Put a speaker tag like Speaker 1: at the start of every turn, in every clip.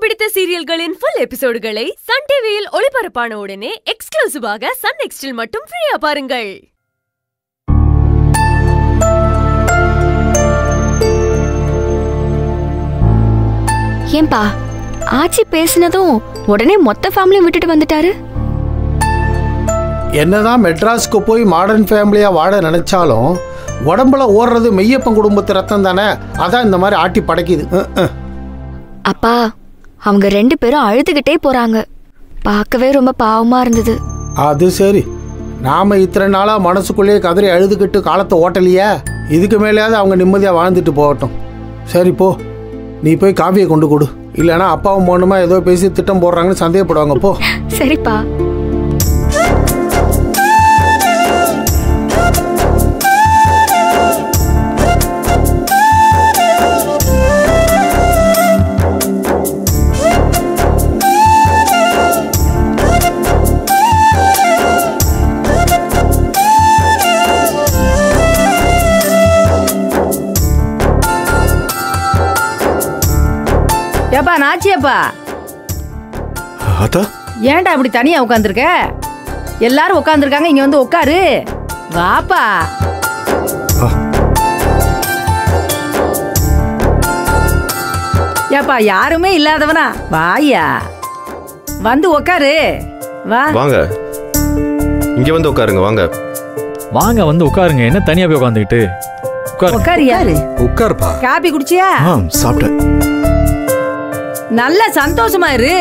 Speaker 1: பிடித்த சீரியல்களின் full எபிசோடுகளை Sun டிவியில் ஒளிபரப்பான உடனே எக்ஸ்க்ளூசிவாக சன் நெக்ஸ்டில் மட்டும் ஃப்ரீயா பாருங்கள்
Speaker 2: ஏன்பா ஆச்சி பேசினதும் உடனே மொத்த ஃபேமிலியும் விட்டுட்டு வந்துட்டாரு
Speaker 3: என்னதான் மெட்ராஸ்க்கு போய் மாடர்ன் ஃபேமிலியா வாழ நினைச்சாலும் உடம்புல ஓடுறது மெய்யப்பன் குடும்பத்து ரத்தம் தானே அதான் இந்த மாதிரி ஆட்டி படைக்குது அஹ், அஹ்.
Speaker 2: அப்பா அவங்க ரெண்டு பேரும் அழுதுகிட்டே போறாங்க பார்க்கவே ரொம்ப பாவமா இருந்தது
Speaker 3: அது சரி நாம இத்தனை நாளா மனசுக்குள்ளேயே கதறி அழுதுகிட்டு காலத்தை ஓட்டலையே இதுக்கு மேலேயாவது அவங்க நிம்மதியா வாழ்ந்துட்டு போகட்டும் சரி போ நீ போய் காஃபியை கொண்டு கொடு இல்லைன்னா அப்பாவும் பொண்ணுமா ஏதோ பேசி திட்டம் போடுறாங்கன்னு சந்தேகப்படுவாங்க போ
Speaker 2: சரிப்பா
Speaker 4: ஏப்பா நாச்சியப்பா
Speaker 5: அத்தா
Speaker 4: ஏன்டா அப்படி தனியா உட்காந்துருக்க எல்லாரும் உட்காந்துருக்காங்க இங்க வந்து உட்காரு வாப்பா ஏப்பா யாருமே இல்லாதவனா வாயா வந்து உட்காரு வா
Speaker 5: வாங்க இங்க வந்து உட்காருங்க வாங்க
Speaker 6: வாங்க வந்து உட்காருங்க என்ன தனியா போய் உட்காந்துக்கிட்டு உட்காரு
Speaker 4: உட்காரியா
Speaker 5: உட்காருப்பா
Speaker 4: காபி குடிச்சியா
Speaker 5: ஆ சாப்பிட்டேன்
Speaker 4: நல்ல சந்தோஷமா இரு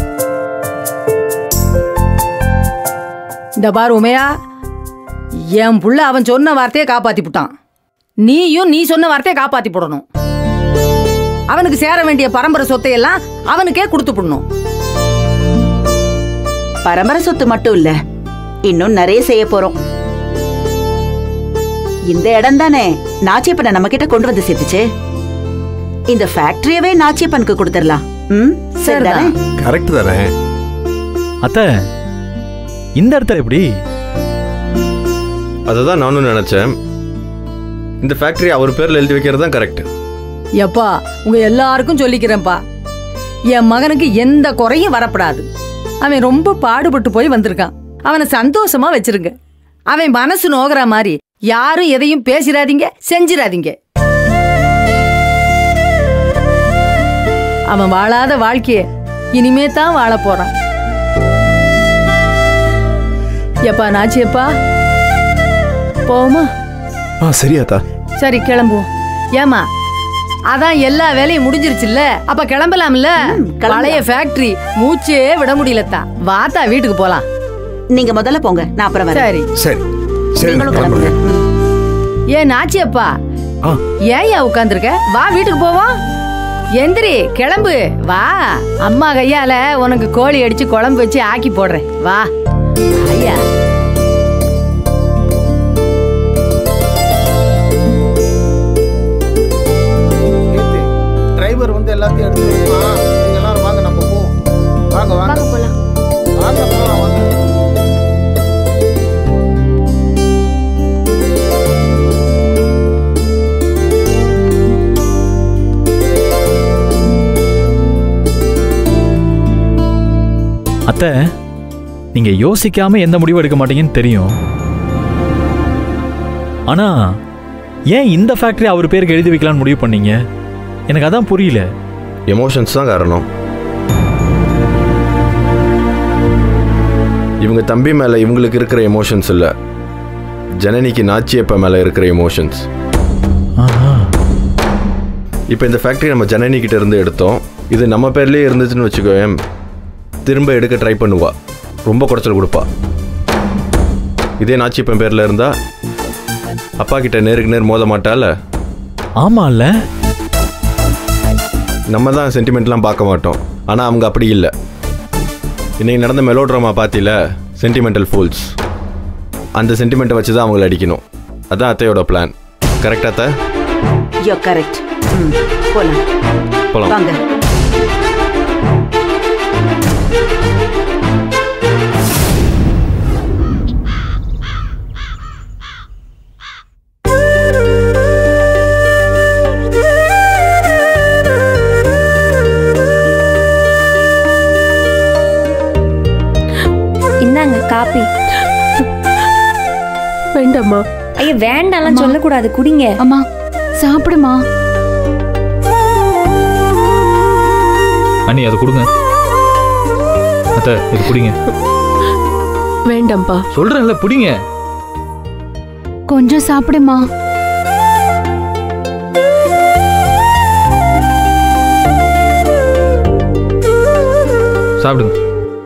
Speaker 4: இந்த பாரு உமையா என் புள்ள அவன் சொன்ன வார்த்தையை காப்பாத்தி போட்டான் நீயும் நீ சொன்ன வார்த்தையை காப்பாத்தி போடணும் அவனுக்கு சேர வேண்டிய பரம்பரை சொத்தையெல்லாம் அவனுக்கே கொடுத்து போடணும்
Speaker 7: பரம்பரை சொத்து மட்டும் இல்ல இன்னும் நிறைய செய்ய போறோம் இந்த இடம் தானே நாச்சியப்பனை நம்ம கிட்ட கொண்டு வந்து சேர்த்துச்சு இந்த ஃபேக்டரியவே நாச்சியப்பனுக்கு கொடுத்துடலாம் ம் சரிதானே
Speaker 5: கரெக்ட் தானே
Speaker 6: அத்தை இந்த இடத்துல எப்படி
Speaker 5: அதை தான் நானும் நினைச்சேன் இந்த ஃபேக்டரி அவர் பேர்ல எழுதி வைக்கிறது தான் கரெக்ட்
Speaker 4: எப்பா உங்க எல்லாருக்கும் சொல்லிக்கிறேன்ப்பா என் மகனுக்கு எந்த குறையும் வரப்படாது அவன் ரொம்ப பாடுபட்டு போய் வந்திருக்கான் அவனை சந்தோஷமா வச்சிருங்க அவன் மனசு நோகிற மாதிரி யாரும் எதையும் பேசிடாதீங்க செஞ்சிடாதீங்க அவன் வாழாத வாழ்க்கைய இனிமே தான் வாழ போறான் எப்பா நாச்சியப்பா போமா
Speaker 5: ஆ சரி அத்தா
Speaker 4: சரி கிளம்புவோம் ஏமா அதான் எல்லா வேலையும் முடிஞ்சிருச்சுல்ல அப்ப கிளம்பலாம்ல
Speaker 7: கிளம்பலாம்.
Speaker 4: பழைய ஃபேக்டரி மூச்சே விட முடியலத்தா வாத்தா வீட்டுக்கு போலாம்
Speaker 7: நீங்க முதல்ல போங்க நான் அப்புறம் வரேன்
Speaker 5: சரி சரி சரி
Speaker 7: நீங்களும்
Speaker 5: நான்
Speaker 7: கிளம்புங்க
Speaker 5: கிளம்புறேன்.
Speaker 4: ஏன் நாச்சியப்பா
Speaker 5: ஆ
Speaker 4: ஏன்யா உட்காந்துருக்க வா வீட்டுக்கு போவோம் எந்திரி கிளம்பு வா அம்மா கையால உனக்கு கோழி அடிச்சு குழம்பு வச்சு ஆக்கி போடுறேன் வா ஐயா
Speaker 3: நேத்து டிரைவர் வந்து எல்லாத்தையும் எடுத்து வைப்பான். நீங்க எல்லாரும் வாங்க நம்ம போவோம் வாங்க வாங்க
Speaker 2: வாங்க போலாம்
Speaker 3: வாங்க போலாம் வாங்க
Speaker 6: அத்தை நீங்க யோசிக்காம எந்த முடிவும் எடுக்க மாட்டீங்கன்னு தெரியும் ஆனா ஏன் இந்த ஃபேக்டரி அவர் பேருக்கு எழுதி வைக்கலாம்னு முடிவு பண்ணீங்க எனக்கு அதான் புரியல
Speaker 5: எமோஷன்ஸ் தான் காரணம் இவங்க தம்பி மேல இவங்களுக்கு இருக்கிற எமோஷன்ஸ் இல்ல ஜனனிக்கு நாச்சியப்ப மேல இருக்கிற எமோஷன்ஸ்
Speaker 6: ஆஹா.
Speaker 5: இப்போ இந்த ஃபேக்டரி நம்ம ஜனனி கிட்ட இருந்து எடுத்தோம் இது நம்ம பேர்லயே இருந்துச்சுன்னு வச்சுக்கோயேன் திரும்ப எடுக்க ட்ரை பண்ணுவா ரொம்ப குறைச்சல் கொடுப்பா இதே நாச்சியப்பன் பேர்ல இருந்தா அப்பா கிட்ட நேருக்கு நேர் மோத மாட்டால
Speaker 6: ஆமால்ல
Speaker 5: நம்ம தான் சென்டிமெண்ட்லாம் பார்க்க மாட்டோம் ஆனால் அவங்க அப்படி இல்லை இன்னைக்கு நடந்த மெலோ ட்ராமா பார்த்தில சென்டிமெண்டல் ஃபூல்ஸ் அந்த சென்டிமெண்ட்டை வச்சு தான் அவங்கள அடிக்கணும் அதான் அத்தையோட பிளான் கரெக்டாக அத்தை
Speaker 7: யோ கரெக்ட் ம் போலாம்
Speaker 5: போலாம்
Speaker 7: வாங்க
Speaker 2: காப்பி
Speaker 1: வேண்டாம்மா
Speaker 2: ஐயோ வேண்டாம்லாம் சொல்லக்கூடாது குடிங்க
Speaker 8: அம்மா சாப்பிடுமா
Speaker 6: அண்ணி அதை கொடுங்க அத்தை இது குடிங்க
Speaker 1: வேண்டாம்ப்பா
Speaker 6: சொல்றேன்ல புடிங்க
Speaker 8: கொஞ்சம் சாப்பிடுமா
Speaker 6: சாப்பிடுங்க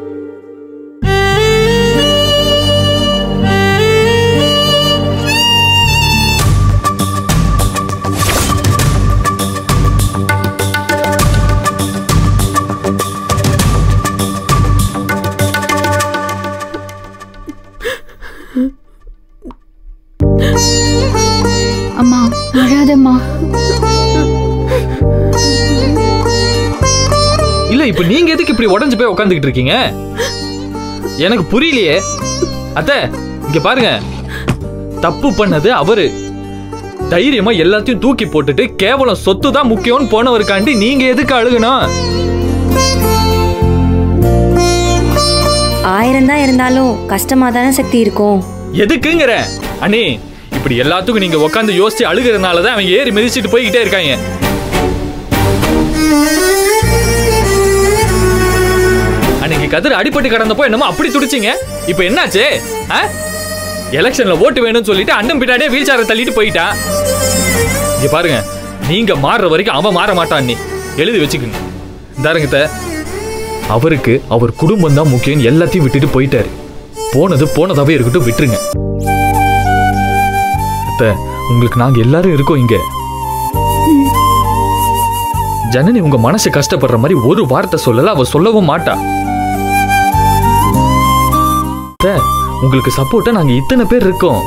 Speaker 8: அம்மா அழாதம்மா
Speaker 6: இல்ல இப்ப நீங்க எதுக்கு இப்படி உடஞ்சு போய் உட்காந்துக்கிட்டு இருக்கீங்க எனக்கு புரியலையே அத்தை இங்க பாருங்க தப்பு பண்ணது அவரு தைரியமா எல்லாத்தையும் தூக்கி போட்டுட்டு கேவலம் சொத்து தான் முக்கியம்னு போனவருக்காண்டி நீங்க எதுக்கு அழுகணும்
Speaker 2: ஆயிரம் தான் இருந்தாலும் கஷ்டமா தானே சக்தி இருக்கும்
Speaker 6: எதுக்குங்கிற அண்ணே இப்படி எல்லாத்துக்கும் நீங்க உட்காந்து யோசிச்சு அழுகிறதுனால தான் அவன் ஏறி மிதிச்சிட்டு போய்கிட்டே இருக்காங்க அன்னைக்கு கதிர் அடிபட்டு கிடந்தப்போ என்னமோ அப்படி துடிச்சிங்க இப்போ என்னாச்சு ஆ? எலெக்ஷன்ல ஓட்டு வேணும்னு சொல்லிட்டு அண்டம் பின்னாடியே வீல் சேரை தள்ளிட்டு போயிட்டான் இங்க பாருங்க நீங்க மாறுற வரைக்கும் அவன் மாற மாட்டான் நீ எழுதி வச்சுக்கோங்க தாருங்க அத்தை. அவருக்கு அவர் குடும்பம் தான் முக்கியம் எல்லாத்தையும் விட்டுட்டு போயிட்டாரு போனது போனதாவே இருக்கட்டும் விட்டுருங்க அத்தை உங்களுக்கு நாங்க எல்லாரும் இருக்கோம் இங்க ஜனனி உங்க மனசு கஷ்டப்படுற மாதிரி ஒரு வார்த்தை சொல்லல அவ சொல்லவும் மாட்டா அத்தை, உங்களுக்கு சப்போர்ட்டா நாங்க இத்தனை பேர் இருக்கோம்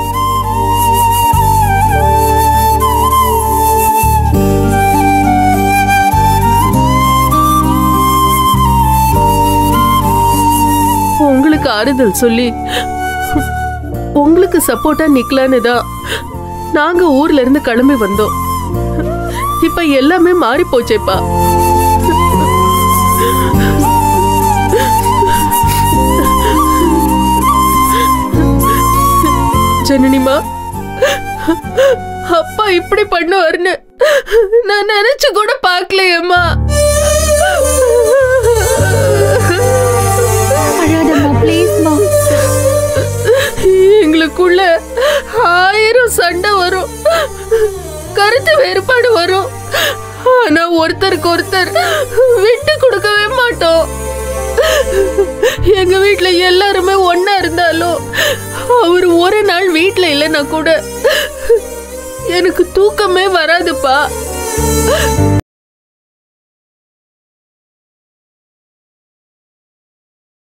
Speaker 1: உங்களுக்கு ஆறுதல் சொல்லி உங்களுக்கு சப்போர்ட்டா நிக்கலான்னு தான் நாங்க ஊர்ல இருந்து கிளம்பி வந்தோம் இப்ப எல்லாமே மாறி போச்சேப்பா ஜனனிமா அப்பா இப்படி பண்ணுவாருன்னு நான் நினைச்சு கூட பார்க்கலையேம்மா
Speaker 8: அழாதம்மா ப்ளீஸ்மா
Speaker 1: எங்களுக்குள்ள ஆயிரம் சண்டை வரும் கருத்து வேறுபாடு வரும் ஆனா ஒருத்தருக்கு ஒருத்தர் விட்டு கொடுக்கவே மாட்டோம் எங்க வீட்ல எல்லாருமே ஒண்ணா இருந்தாலும் அவர் ஒரு நாள் வீட்ல இல்லைன்னா கூட எனக்கு தூக்கமே வராதுப்பா